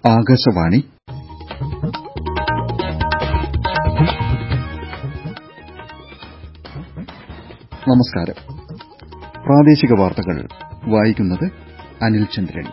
ആകാശവാണി നമസ്കാരം പ്രാദേശിക വാർത്തകൾ വായിക്കുന്നത് അനിൽ ചന്ദ്രൻ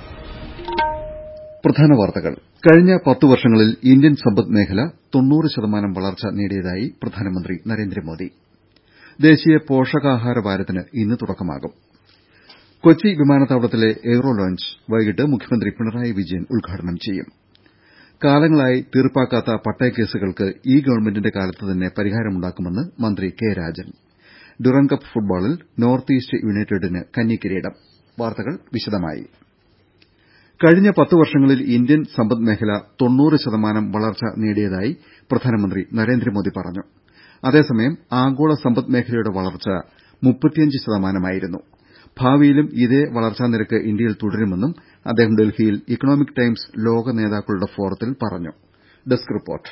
പ്രധാന വാർത്തകൾ കഴിഞ്ഞ പത്ത് വർഷങ്ങളിൽ ഇന്ത്യൻ സമ്പദ് മേഖല തൊണ്ണൂറ് ശതമാനം വളർച്ച നേടിയതായി പ്രധാനമന്ത്രി നരേന്ദ്രമോദി ദേശീയ പോഷകാഹാര വാരത്തിന് ഇന്ന് തുടക്കമാകും കൊച്ചി വിമാനത്താവളത്തിലെ എയ്റോ ലോഞ്ച് വൈകിട്ട് മുഖ്യമന്ത്രി പിണറായി വിജയൻ ഉദ്ഘാടനം ചെയ്യും കാലങ്ങളായി തീർപ്പാക്കാത്ത പട്ടയക്കേസുകൾക്ക് ഈ ഗവൺമെന്റിന്റെ കാലത്ത് തന്നെ പരിഹാരമുണ്ടാക്കുമെന്ന് മന്ത്രി കെ രാജൻ ഡ്യൂറന്റ് കപ്പ് ഫുട്ബോളിൽ നോർത്ത് ഈസ്റ്റ് യുണൈറ്റഡിന് കന്നി കിരീടം വാർത്തകൾ വിശദമായി കഴിഞ്ഞ പത്ത് വർഷങ്ങളിൽ ഇന്ത്യൻ സമ്പദ് മേഖല തൊണ്ണൂറ് ശതമാനം വളർച്ച നേടിയതായി പ്രധാനമന്ത്രി നരേന്ദ്രമോദി പറഞ്ഞു അതേസമയം ആഗോള സമ്പദ് മേഖലയുടെ വളർച്ച മുപ്പത്തിയഞ്ച് ശതമാനമായിരുന്നു ഭാവിയിലും ഇതേ വളർച്ചാ നിരക്ക് ഇന്ത്യയിൽ തുടരുമെന്നും അദ്ദേഹം ഡൽഹിയിൽ ഇക്കണോമിക് ടൈംസ് ലോക നേതാക്കളുടെ ഫോറത്തിൽ പറഞ്ഞു ഡെസ്ക് റിപ്പോർട്ട്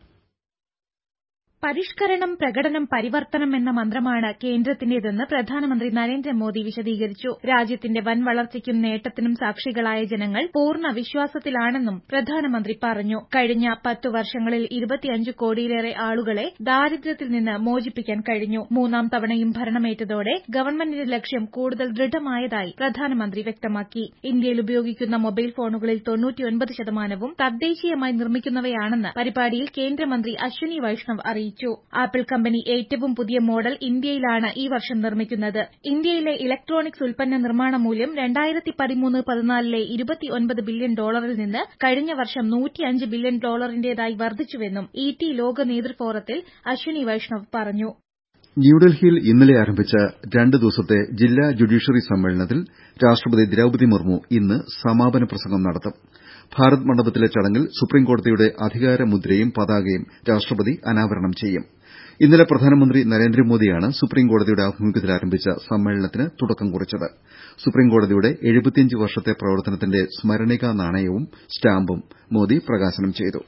പരിഷ്കരണം പ്രകടനം പരിവർത്തനം എന്ന മന്ത്രമാണ് കേന്ദ്രത്തിന്റേതെന്ന് പ്രധാനമന്ത്രി നരേന്ദ്രമോദി വിശദീകരിച്ചു രാജ്യത്തിന്റെ വൻ വളർച്ചയ്ക്കും നേട്ടത്തിനും സാക്ഷികളായ ജനങ്ങൾ പൂർണ്ണ വിശ്വാസത്തിലാണെന്നും പ്രധാനമന്ത്രി പറഞ്ഞു കഴിഞ്ഞ പത്തു വർഷങ്ങളിൽ ഇരുപത്തിയഞ്ച് കോടിയിലേറെ ആളുകളെ ദാരിദ്ര്യത്തിൽ നിന്ന് മോചിപ്പിക്കാൻ കഴിഞ്ഞു മൂന്നാം തവണയും ഭരണമേറ്റതോടെ ഗവൺമെന്റിന്റെ ലക്ഷ്യം കൂടുതൽ ദൃഢമായതായി പ്രധാനമന്ത്രി വ്യക്തമാക്കി ഇന്ത്യയിൽ ഉപയോഗിക്കുന്ന മൊബൈൽ ഫോണുകളിൽ തൊണ്ണൂറ്റിയൊൻപത് ശതമാനവും തദ്ദേശീയമായി നിർമ്മിക്കുന്നവയാണെന്ന് പരിപാടിയിൽ കേന്ദ്രമന്ത്രി അശ്വനി വൈഷ്ണവ് അറിയിച്ചു അറിയിച്ചു ആപ്പിൾ കമ്പനി ഏറ്റവും പുതിയ മോഡൽ ഇന്ത്യയിലാണ് ഈ വർഷം നിർമ്മിക്കുന്നത് ഇന്ത്യയിലെ ഇലക്ട്രോണിക്സ് ഉൽപ്പന്ന നിർമ്മാണ മൂല്യം രണ്ടായിരത്തി പതിമൂന്ന് പതിനാലിലെ ഇരുപത്തിയൊൻപത് ബില്യൺ ഡോളറിൽ നിന്ന് കഴിഞ്ഞ വർഷം നൂറ്റിയഞ്ച് ബില്യൺ ഡോളറിന്റേതായി വർദ്ധിച്ചുവെന്നും ഇ ടി ലോക നേതൃഫോറത്തിൽ അശ്വനി വൈഷ്ണവ് പറഞ്ഞു ന്യൂഡൽഹിയിൽ ഇന്നലെ ആരംഭിച്ച രണ്ട് ദിവസത്തെ ജില്ലാ ജുഡീഷ്യറി സമ്മേളനത്തിൽ രാഷ്ട്രപതി ദ്രൌപതി മുർമു ഇന്ന് സമാപന പ്രസംഗം നടത്തും ഭാരത് മണ്ഡപത്തിലെ ചടങ്ങിൽ സുപ്രീംകോടതിയുടെ അധികാരമുദ്രയും പതാകയും രാഷ്ട്രപതി അനാവരണം ചെയ്യും ഇന്നലെ പ്രധാനമന്ത്രി നരേന്ദ്രമോദിയാണ് സുപ്രീംകോടതിയുടെ ആഭിമുഖ്യത്തിൽ ആരംഭിച്ച സമ്മേളനത്തിന് തുടക്കം കുറിച്ചത് സുപ്രീംകോടതിയുടെ വർഷത്തെ പ്രവർത്തനത്തിന്റെ സ്മരണികാ നാണയവും സ്റ്റാമ്പും മോദി പ്രകാശനം ചെയ്തു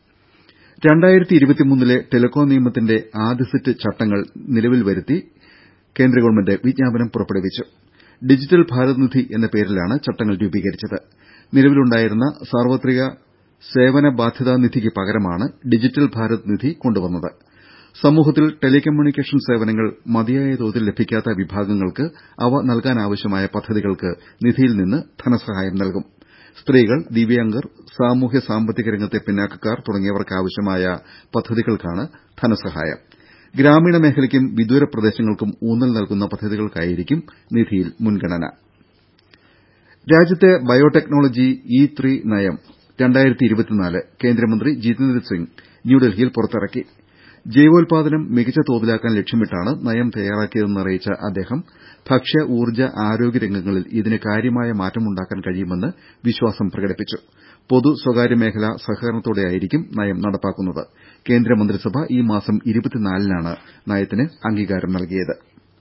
ലെ ടെലികോം നിയമത്തിന്റെ ആദ്യ സെറ്റ് ചട്ടങ്ങൾ നിലവിൽ വരുത്തി കേന്ദ്ര ഗവൺമെന്റ് വിജ്ഞാപനം പുറപ്പെടുവിച്ചു ഡിജിറ്റൽ ഭാരത് നിധി എന്ന പേരിലാണ് ചട്ടങ്ങൾ രൂപീകരിച്ചത് നിലവിലുണ്ടായിരുന്ന സാർവത്രിക സേവന ബാധ്യതാ നിധിക്ക് പകരമാണ് ഡിജിറ്റൽ ഭാരത് നിധി കൊണ്ടുവന്നത് സമൂഹത്തിൽ ടെലികമ്മ്യൂണിക്കേഷൻ സേവനങ്ങൾ മതിയായ തോതിൽ ലഭിക്കാത്ത വിഭാഗങ്ങൾക്ക് അവ നൽകാനാവശ്യമായ പദ്ധതികൾക്ക് നിധിയിൽ നിന്ന് ധനസഹായം നൽകും സ്ത്രീകൾ ദിവ്യാംഗർ സാമൂഹ്യ സാമ്പത്തിക രംഗത്തെ പിന്നാക്കക്കാർ തുടങ്ങിയവർക്കാവശ്യമായ പദ്ധതികൾക്കാണ് ധനസഹായം ഗ്രാമീണ മേഖലയ്ക്കും വിദൂര പ്രദേശങ്ങൾക്കും ഊന്നൽ നൽകുന്ന പദ്ധതികൾക്കായിരിക്കും നിധിയിൽ മുൻഗണന രാജ്യത്തെ ബയോടെക്നോളജി ഇ ത്രീ നയം കേന്ദ്രമന്ത്രി ജിതേന്ദ്ര സിംഗ് ന്യൂഡൽഹിയിൽ പുറത്തിറക്കി ജൈവോൽപാദനം മികച്ച തോതിലാക്കാൻ ലക്ഷ്യമിട്ടാണ് നയം തയ്യാറാക്കിയതെന്ന് അറിയിച്ച അദ്ദേഹം ഭക്ഷ്യ ഊർജ്ജ ആരോഗ്യ രംഗങ്ങളിൽ ഇതിന് കാര്യമായ മാറ്റമുണ്ടാക്കാൻ കഴിയുമെന്ന് വിശ്വാസം പ്രകടിപ്പിച്ചു പൊതു സ്വകാര്യ മേഖലാ സഹകരണത്തോടെയായിരിക്കും നയം നടപ്പാക്കുന്നത് കേന്ദ്രമന്ത്രിസഭ ഈ മാസം നാണ് നയത്തിന് അംഗീകാരം നൽകിയത്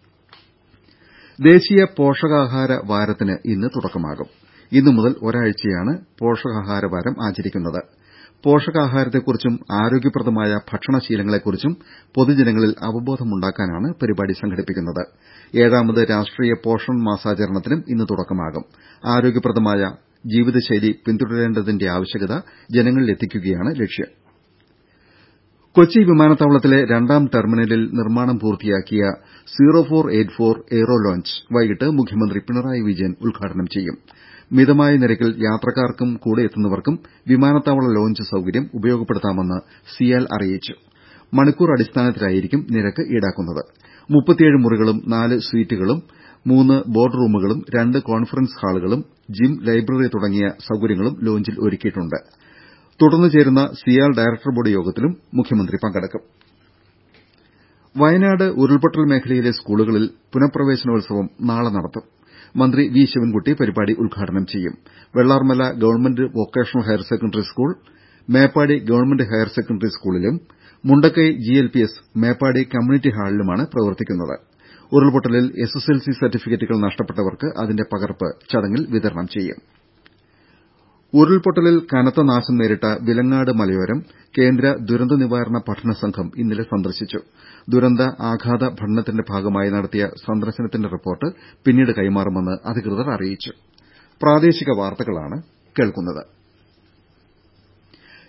ദേശീയ പോഷകാഹാര വാരത്തിന് ഇന്ന് തുടക്കമാകും ഇന്നു മുതൽ ഒരാഴ്ചയാണ് പോഷകാഹാര വാരം ആചരിക്കുന്നത് പോഷകാഹാരത്തെക്കുറിച്ചും ആരോഗ്യപ്രദമായ ഭക്ഷണശീലങ്ങളെക്കുറിച്ചും പൊതുജനങ്ങളിൽ അവബോധമുണ്ടാക്കാനാണ് പരിപാടി സംഘടിപ്പിക്കുന്നത് ഏഴാമത് രാഷ്ട്രീയ പോഷൺ മാസാചരണത്തിനും ഇന്ന് തുടക്കമാകും ആരോഗ്യപ്രദമായ ജീവിതശൈലി പിന്തുടരേണ്ടതിന്റെ ആവശ്യകത ജനങ്ങളിലെത്തിക്കുകയാണ് ലക്ഷ്യം കൊച്ചി വിമാനത്താവളത്തിലെ രണ്ടാം ടെർമിനലിൽ നിർമ്മാണം പൂർത്തിയാക്കിയ zero four eight four aero lounge വൈകിട്ട് മുഖ്യമന്ത്രി പിണറായി വിജയൻ ഉദ്ഘാടനം ചെയ്യും മിതമായ നിരക്കിൽ യാത്രക്കാർക്കും കൂടെയെത്തുന്നവർക്കും വിമാനത്താവള ലോഞ്ച് സൌകര്യം ഉപയോഗപ്പെടുത്താമെന്ന് സിയാൽ അറിയിച്ചു മണിക്കൂർ അടിസ്ഥാനത്തിലായിരിക്കും നിരക്ക് ഈടാക്കുന്നത് മുപ്പത്തിയേഴ് മുറികളും നാല് സ്വീറ്റുകളും മൂന്ന് ബോർഡ് റൂമുകളും രണ്ട് കോൺഫറൻസ് ഹാളുകളും ജിം ലൈബ്രറി തുടങ്ങിയ സൌകര്യങ്ങളും ലോഞ്ചിൽ ഒരുക്കിയിട്ടുണ്ട് തുടർന്ന് ചേരുന്ന സിയാൽ ഡയറക്ടർ ബോർഡ് യോഗത്തിലും മുഖ്യമന്ത്രി പങ്കെടുക്കും വയനാട് ഉരുൾപൊട്ടൽ മേഖലയിലെ സ്കൂളുകളിൽ പുനഃപ്രവേശനോത്സവം നാളെ നടത്തും മന്ത്രി വി ശിവൻകുട്ടി പരിപാടി ഉദ്ഘാടനം ചെയ്യും Vellarmala government vocational higher secondary school Meppadi government higher secondary സ്കൂളിലും മുണ്ടക്കൈ ജിഎൽപിഎസ് മേപ്പാടി കമ്മ്യൂണിറ്റി ഹാളിലുമാണ് പ്രവർത്തിക്കുന്നത് ഉരുൾപൊട്ടലിൽ എസ്എസ്എൽസി സർട്ടിഫിക്കറ്റുകൾ നഷ്ടപ്പെട്ടവർക്ക് അതിന്റെ പകർപ്പ് ചടങ്ങിൽ വിതരണം ചെയ്യും ഉരുൾപൊട്ടലിൽ കനത്ത നാശം നേരിട്ട വിലങ്ങാട് മലയോരം കേന്ദ്ര ദുരന്ത നിവാരണ പഠന സംഘം ഇന്നലെ സന്ദർശിച്ചു ദുരന്ത ആഘാത പഠനത്തിന്റെ ഭാഗമായി നടത്തിയ സന്ദർശനത്തിന്റെ റിപ്പോർട്ട് പിന്നീട് കൈമാറുമെന്ന് അധികൃതർ അറിയിച്ചു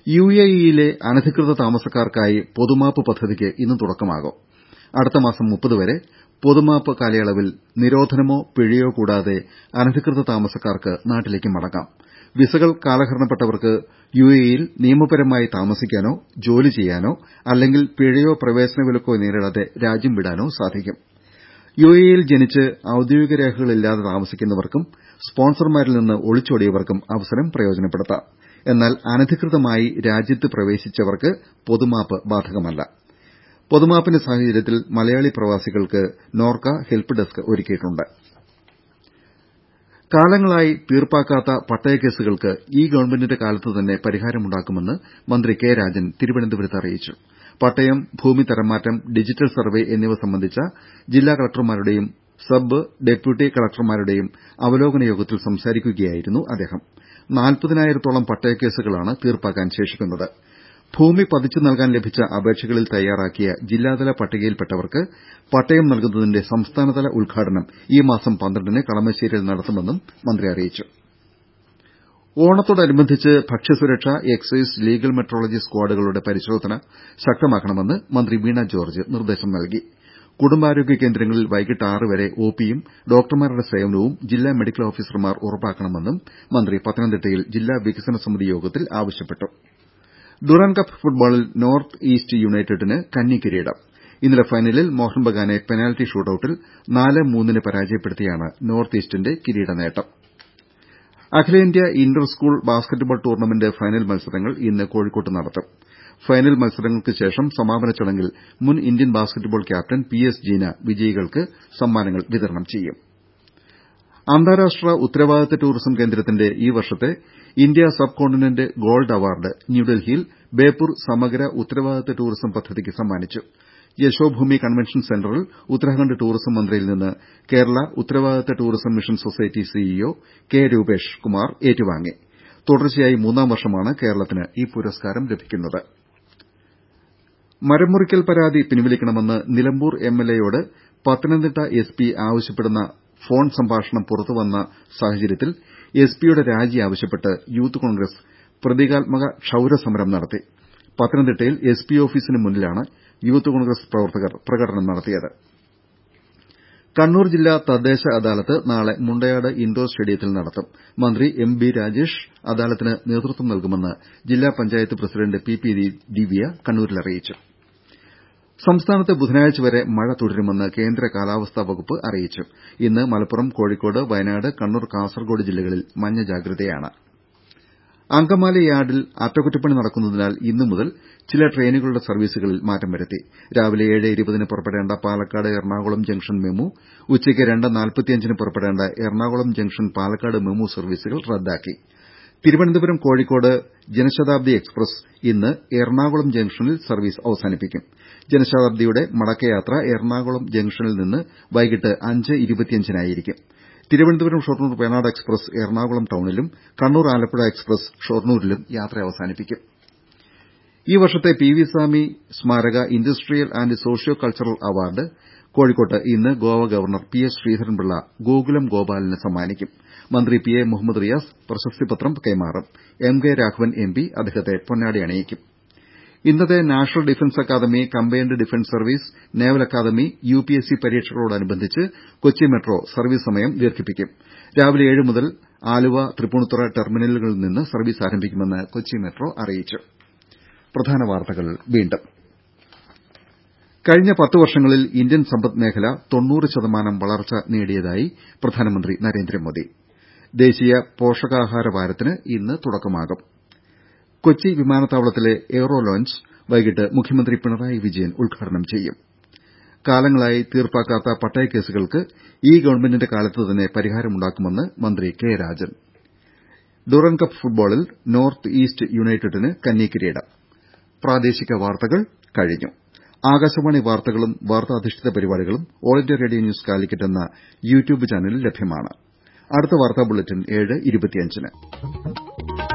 യു എ ഇയിലെ അനധികൃത താമസക്കാർക്കായി പൊതുമാപ്പ് പദ്ധതിക്ക് ഇന്ന് തുടക്കമാകും അടുത്ത മാസം മുപ്പത് വരെ പൊതുമാപ്പ് കാലയളവിൽ നിരോധനമോ പിഴയോ കൂടാതെ അനധികൃത താമസക്കാർക്ക് നാട്ടിലേക്ക് മടങ്ങാം വിസകൾ കാലഹരണപ്പെട്ടവർക്ക് യു എ ഇയിൽ നിയമപരമായി താമസിക്കാനോ ജോലി ചെയ്യാനോ അല്ലെങ്കിൽ പിഴയോ പ്രവേശന വിലക്കോ നേരിടാതെ രാജ്യം വിടാനോ സാധിക്കും യു എ ഇയിൽ ജനിച്ച് ഔദ്യോഗിക രേഖകളില്ലാതെ താമസിക്കുന്നവർക്കും സ്പോൺസർമാരിൽ നിന്ന് ഒളിച്ചോടിയവർക്കും അവസരം പ്രയോജനപ്പെടുത്താം എന്നാൽ അനധികൃതമായി രാജ്യത്ത് പ്രവേശിച്ചവർക്ക് പൊതുമാപ്പ് ബാധകമല്ല പൊതുമാപ്പിന്റെ സാഹചര്യത്തിൽ മലയാളി പ്രവാസികൾക്ക് നോർക്ക ഹെൽപ്പ് ഡെസ്ക് ഒരുക്കിയിട്ടുണ്ട് കാലങ്ങളായി തീർപ്പാക്കാത്ത പട്ടയക്കേസുകൾക്ക് ഈ ഗവൺമെന്റിന്റെ കാലത്ത് തന്നെ പരിഹാരമുണ്ടാക്കുമെന്ന് മന്ത്രി കെ രാജൻ തിരുവനന്തപുരത്ത് അറിയിച്ചു പട്ടയം ഭൂമി തരംമാറ്റം ഡിജിറ്റൽ സർവേ എന്നിവ സംബന്ധിച്ച ജില്ലാ കളക്ടർമാരുടെയും സബ് ഡെപ്യൂട്ടി കളക്ടർമാരുടെയും അവലോകന യോഗത്തിൽ സംസാരിക്കുകയായിരുന്നു അദ്ദേഹം നാൽപ്പതിനായിരത്തോളം പട്ടയക്കേസുകളാണ് തീർപ്പാക്കാൻ ശേഷിക്കുന്നത് ഭൂമി പതിച്ചു നൽകാൻ ലഭിച്ച അപേക്ഷകളിൽ തയ്യാറാക്കിയ ജില്ലാതല പട്ടികയിൽപ്പെട്ടവർക്ക് പട്ടയം നൽകുന്നതിന്റെ സംസ്ഥാനതല ഉദ്ഘാടനം ഈ മാസം പന്ത്രണ്ടിന് കളമശ്ശേരിയിൽ നടത്തുമെന്നും മന്ത്രി അറിയിച്ചു ഓണത്തോടനുബന്ധിച്ച് ഭക്ഷ്യസുരക്ഷ എക്സൈസ് ലീഗൽ മെട്രോളജി സ്ക്വാഡുകളുടെ പരിശോധന ശക്തമാക്കണമെന്ന് മന്ത്രി വീണ ജോർജ് നിർദ്ദേശം നൽകി കുടുംബാരോഗ്യ കേന്ദ്രങ്ങളിൽ വൈകിട്ട് ആറ് വരെ ഒപിയും ഡോക്ടർമാരുടെ സേവനവും ജില്ലാ മെഡിക്കൽ ഓഫീസർമാർ ഉറപ്പാക്കണമെന്നും മന്ത്രി പത്തനംതിട്ടയിൽ ജില്ലാ വികസന സമിതി യോഗത്തിൽ ആവശ്യപ്പെട്ടു ഡുറാൻ കപ്പ് ഫുട്ബോളിൽ നോർത്ത് ഈസ്റ്റ് യുണൈറ്റഡിന് കന്നി കിരീടം ഇന്നലെ ഫൈനലിൽ മോഹൻ ബഗാനെ പെനാൽറ്റി ഷൂട്ടൌട്ടിൽ നാല് മൂന്നിന് പരാജയപ്പെടുത്തിയാണ് നോർത്ത് ഈസ്റ്റിന്റെ കിരീട നേട്ടം അഖിലേന്ത്യാ inter school basketball tournament final മത്സരങ്ങൾ ഇന്ന് കോഴിക്കോട്ട് നടത്തും ഫൈനൽ മത്സരങ്ങൾക്ക് ശേഷം സമാപന ചടങ്ങിൽ മുൻ Indian basketball captain P S Jeena വിജയികൾക്ക് സമ്മാനങ്ങൾ വിതരണം ചെയ്യും അന്താരാഷ്ട്ര ഉത്തരവാദിത്ത ടൂറിസം കേന്ദ്രത്തിന്റെ ഈ വർഷത്തെ India sub continent gold award ന്യൂഡൽഹിയിൽ ബേപ്പൂർ സമഗ്ര ഉത്തരവാദിത്ത ടൂറിസം പദ്ധതിക്ക് സമ്മാനിച്ചു യശോഭൂമി കൺവെൻഷൻ സെന്ററിൽ ഉത്തരാഖണ്ഡ് ടൂറിസം മന്ത്രിയിൽ നിന്ന് കേരള ഉത്തരവാദിത്ത tourism mission society C E O K Rupesh Kumar ഏറ്റുവാങ്ങി തുടർച്ചയായി മൂന്നാം വർഷമാണ് കേരളത്തിന് ഈ പുരസ്കാരം ലഭിക്കുന്നത് മരമുറിക്കൽ പരാതി പിൻവലിക്കണമെന്ന് നിലമ്പൂർ എംഎൽഎയോട് പത്തനംതിട്ട എസ്പി ആവശ്യപ്പെടുന്ന ഫോൺ സംഭാഷണം പുറത്തുവന്ന സാഹചര്യത്തിൽ എസ്പിയുടെ രാജി ആവശ്യപ്പെട്ട് യൂത്ത് കോൺഗ്രസ് പ്രതീകാത്മക ക്ഷൌരസമരം നടത്തി പത്തനംതിട്ടയിൽ എസ്പി ഓഫീസിന് മുന്നിലാണ് യൂത്ത് കോൺഗ്രസ് പ്രവർത്തകർ പ്രകടനം നടത്തിയത് കണ്ണൂർ ജില്ലാ തദ്ദേശ അദാലത്ത് നാളെ മുണ്ടയാട് ഇൻഡോർ സ്റ്റേഡിയത്തിൽ നടത്തും മന്ത്രി എം ബി രാജേഷ് അദാലത്തിന് നേതൃത്വം നൽകുമെന്ന് ജില്ലാ panchayat president P P Divya കണ്ണൂരിൽ അറിയിച്ചു സംസ്ഥാനത്ത് ബുധനാഴ്ച വരെ മഴ തുടരുമെന്ന് കേന്ദ്ര കാലാവസ്ഥാ വകുപ്പ് അറിയിച്ചു ഇന്ന് മലപ്പുറം കോഴിക്കോട് വയനാട് കണ്ണൂർ കാസർകോട് ജില്ലകളിൽ മഞ്ഞ ജാഗ്രതയാണ് അങ്കമാലി യാർഡിൽ അറ്റകുറ്റപ്പണി നടക്കുന്നതിനാൽ ഇന്നു മുതൽ ചില ട്രെയിനുകളുടെ സർവീസുകളിൽ മാറ്റം വരുത്തി രാവിലെ ഏഴ് ഇരുപതിന് പുറപ്പെടേണ്ട പാലക്കാട് എറണാകുളം ജംഗ്ഷൻ മെമു ഉച്ചയ്ക്ക് രണ്ട് നാൽപ്പത്തിയഞ്ചിന് പുറപ്പെടേണ്ട എറണാകുളം ജംഗ്ഷൻ പാലക്കാട് മെമു സർവീസുകൾ റദ്ദാക്കി തിരുവനന്തപുരം കോഴിക്കോട് ജനശതാബ്ദി എക്സ്പ്രസ് ഇന്ന് എറണാകുളം ജംഗ്ഷനിൽ സർവീസ് അവസാനിപ്പിക്കും ജനശതാബ്ദിയുടെ മടക്കയാത്ര എറണാകുളം ജംഗ്ഷനിൽ നിന്ന് വൈകിട്ട് അഞ്ച് ഇരുപത്തിയഞ്ചിനായിരിക്കും തിരുവനന്തപുരം ഷൊർണൂർ വേണാട് എക്സ്പ്രസ് എറണാകുളം ടൌണിലും കണ്ണൂർ ആലപ്പുഴ എക്സ്പ്രസ് ഷൊർണൂരിലും യാത്ര അവസാനിപ്പിക്കും ഈ വർഷത്തെ പി വി സ്വാമി സ്മാരക industrial and socio cultural award കോഴിക്കോട്ട് ഇന്ന് Goa governor P S Sreedharan Pillai Gokulam ഗോപാലിന് സമ്മാനിക്കും മന്ത്രി പി എ മുഹമ്മദ് റിയാസ് പ്രശസ്തിപത്രം കൈമാറും M K Raghavan M P അദ്ദേഹത്തെ പൊന്നാടി അണിയിക്കും ഇന്നത്തെ national defence academy combined defence service naval academy U P S C പരീക്ഷകളോടനുബന്ധിച്ച് കൊച്ചി മെട്രോ സർവീസ് സമയം ദീർഘിപ്പിക്കും രാവിലെ ഏഴ് മുതൽ ആലുവ തൃപ്പൂണിത്തുറ ടെർമിനലുകളിൽ നിന്ന് സർവീസ് ആരംഭിക്കുമെന്ന് കൊച്ചി മെട്രോ അറിയിച്ചു കഴിഞ്ഞ പത്ത് വർഷങ്ങളിൽ ഇന്ത്യൻ സമ്പദ് മേഖല തൊണ്ണൂറ് ശതമാനം വളർച്ച നേടിയതായി പ്രധാനമന്ത്രി നരേന്ദ്രമോദി ദേശീയ പോഷകാഹാര വാരത്തിന് ഇന്ന് തുടക്കമാകും കൊച്ചി വിമാനത്താവളത്തിലെ എയ്റോ ലോഞ്ച് വൈകിട്ട് മുഖ്യമന്ത്രി പിണറായി വിജയൻ ഉദ്ഘാടനം ചെയ്യും കാലങ്ങളായി തീർപ്പാക്കാത്ത പട്ടയക്കേസുകൾക്ക് ഈ ഗവൺമെന്റിന്റെ കാലത്ത് തന്നെ പരിഹാരമുണ്ടാക്കുമെന്ന് മന്ത്രി കെ രാജൻ ഡുറൻ കപ്പ് ഫുട്ബോളിൽ നോർത്ത് ഈസ്റ്റ് യുണൈറ്റഡിന് കന്നി കിരീടം പ്രാദേശിക വാർത്തകൾ കഴിഞ്ഞു ആകാശവാണി വാർത്തകളും വാർത്താധിഷ്ഠിത പരിപാടികളും all India radio news Calicut എന്ന യൂട്യൂബ് ചാനലിൽ ലഭ്യമാണ് അടുത്ത വാർത്താ ബുള്ളറ്റിൻ ഏഴ് ഇരുപത്തിയഞ്ചിന്